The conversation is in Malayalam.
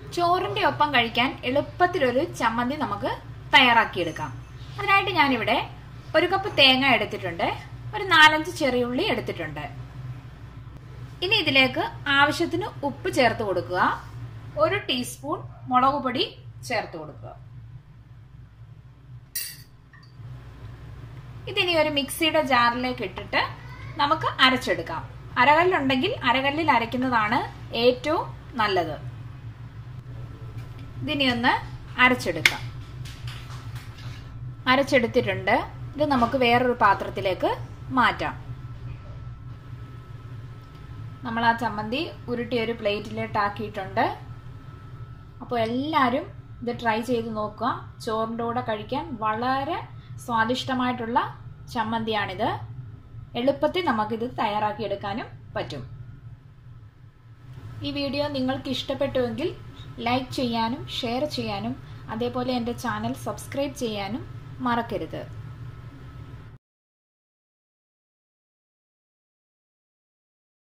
ചോറിന്റെ ഒപ്പം കഴിക്കാൻ എളുപ്പത്തിലൊരു ചമ്മന്തി നമുക്ക് തയ്യാറാക്കിയെടുക്കാം അതിനായിട്ട് ഞാനിവിടെ ഒരു കപ്പ് തേങ്ങ എടുത്തിട്ടുണ്ട് ഒരു നാലഞ്ച് ചെറിയുള്ളി എടുത്തിട്ടുണ്ട് ഇനി ഇതിലേക്ക് ആവശ്യത്തിന് ഉപ്പ് ചേർത്ത് കൊടുക്കുക ഒരു ടീസ്പൂൺ മുളക് പൊടി ചേർത്ത് കൊടുക്കുക ഇതിനി ഒരു മിക്സിയുടെ ജാറിലേക്ക് ഇട്ടിട്ട് നമുക്ക് അരച്ചെടുക്കാം അരകല്ലുണ്ടെങ്കിൽ അരകല്ലിൽ അരയ്ക്കുന്നതാണ് ഏറ്റവും നല്ലത് ഇതിനി ഒന്ന് അരച്ചെടുക്കാം അരച്ചെടുത്തിട്ടുണ്ട് ഇത് നമുക്ക് വേറൊരു പാത്രത്തിലേക്ക് മാറ്റാം നമ്മൾ ആ ചമ്മന്തി ഉരുട്ടി ഒരു പ്ലേറ്റിലേട്ടാക്കിയിട്ടുണ്ട് അപ്പോൾ എല്ലാവരും ഇത് ട്രൈ ചെയ്ത് നോക്കുക ചോറിൻ്റെ കൂടെ കഴിക്കാൻ വളരെ സ്വാദിഷ്ടമായിട്ടുള്ള ചമ്മന്തിയാണിത് എളുപ്പത്തിൽ നമുക്കിത് തയ്യാറാക്കിയെടുക്കാനും പറ്റും ഈ വീഡിയോ നിങ്ങൾക്ക് ഇഷ്ടപ്പെട്ടുവെങ്കിൽ ലൈക്ക് ചെയ്യാനും ഷെയർ ചെയ്യാനും അതേപോലെ എൻ്റെ ചാനൽ സബ്സ്ക്രൈബ് ചെയ്യാനും മറക്കരുത്